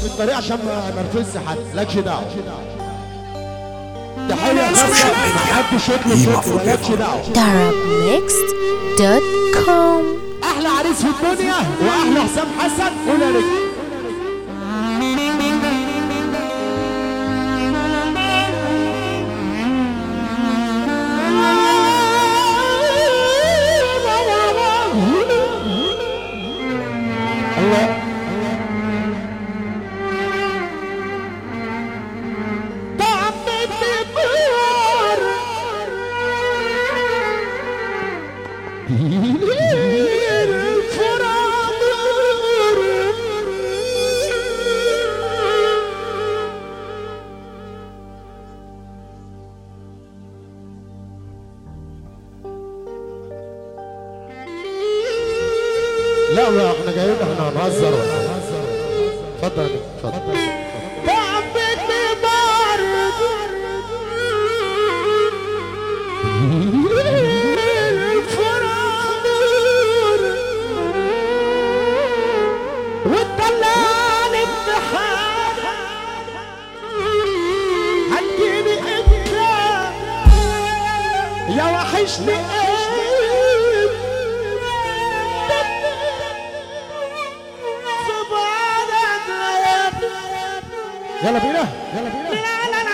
في الطريق عشان ما نرفزش حد مالكش دعوه تحيه خاصه محدش يطلب منك مالكش دعوه darabmixed.com احلى عريس في الدنيا واحلى حسام حسن قول يا نجم الله لا ما احنا جايين احنا هنهزر ولا اتفضل يا نجم، اتفضل وتطلعني امتحان هتجيني امتى يا وحشني ايه في بعدك يلا بينا يلا بينا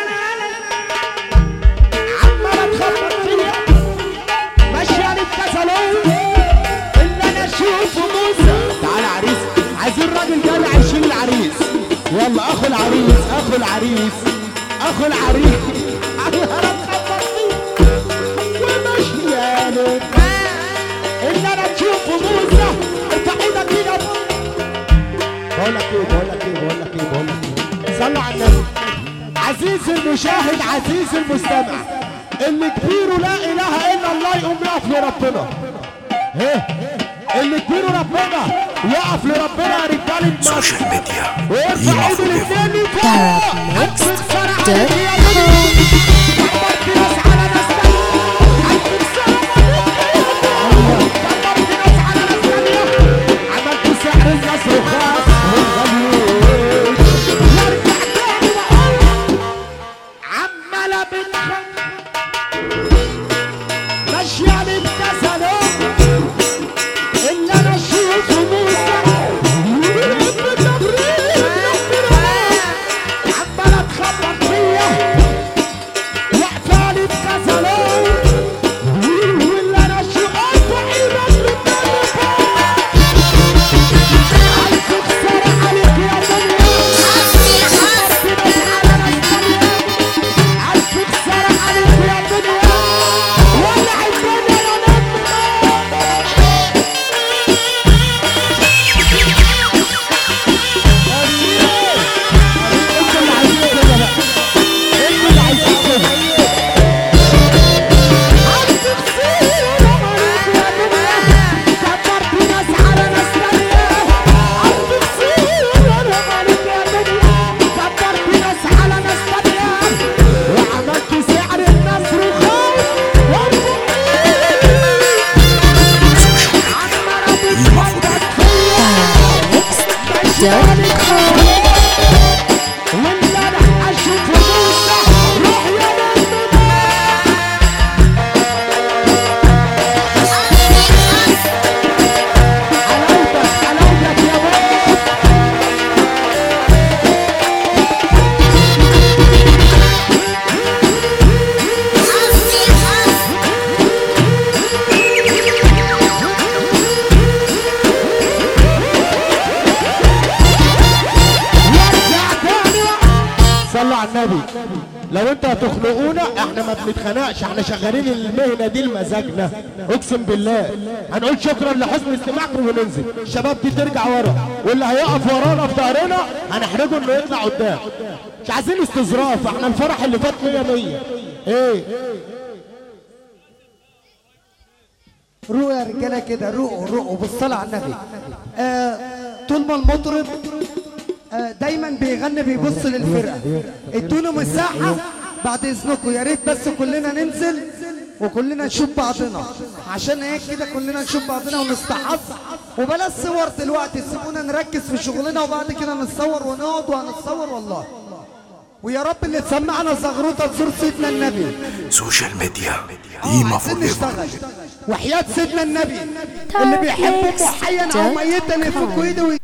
عمال تخبط فيا ماشية للكسلون اللي انا اشوفه موسى تعالى عريس عايزين راجل جاي هيشيل العريس يلا اخو العريس اخو العريس اخو العريس عمال تخبط فيا وماشية لك اللي انا اشوفه موسى ارفع ايدك كده بقول لك ايه بقول لك ايه بقول لك ايه بقول لك ايه صلوا على النبي عزيز المشاهد عزيز المستمع اللي كبيره لا اله الا الله يقوم يقف لربنا ايه اللي كبيره ربنا يقف لربنا يا رجاله مصر سوشيال ميديا ويرفع ايده الاثنين لفوق darabmixed.com عملت سحر النصر وخاص والغيوب عمالة بتخن ماشية للكسلون اللي انا اشوفه موسى عمالة تخبط فيا واقفة لي بكسلون واللي انا اشوفه ارفع ايدك للدنيا عايز تكسر عليك يا دنيا عايز تكسر عليك يا دنيا ولع الدنيا يا انتوا اللي عايزين كده بقى انتوا اللي عايزين كده عايز تكسر عليك يا دنيا كبرت ناس على ناس تانية عايز تكسر عليك يا دنيا كبرت ناس على ناس تانية وعملت سعر النصر وخوف عمالة بتخبط فيا darabmixed.com واللي انا اشوف موسى روح يا نجم حلاوتك حلاوتك يا بوس وارجع تاني صلوا على النبي لو انتوا هتخنقونا احنا ما بنتخانقش احنا شغالين المهنه دي لمزاجنا اقسم بالله هنقول شكرا لحسن استماعكم وننزل الشباب دي ترجع ورا واللي هيقف ورانا في ظهرنا هنحرجه انه يطلع قدام مش عايزين استظراف احنا الفرح اللي فات 100 100 ايه روقوا يا رجاله كده روقوا روقوا بالصلاه على النبي آه طول ما المطرب آه دايما بيغني بيبص للفرقه ادونا مساحه بعد اذنكم يا ريت بس كلنا ننزل وكلنا نشوف بعضنا عشان هيك كده كلنا نشوف بعضنا ونستحظ وبلاش صور دلوقتي سيبونا نركز في شغلنا وبعد كده نتصور ونقعد وهنتصور والله ويا رب اللي تسمعنا زغروطه تزور سيدنا النبي سوشيال ميديا اه قيمة عايزين فور نشتغل وحياة سيدنا النبي اللي بيحب ام حيا او ميتا يفك ايده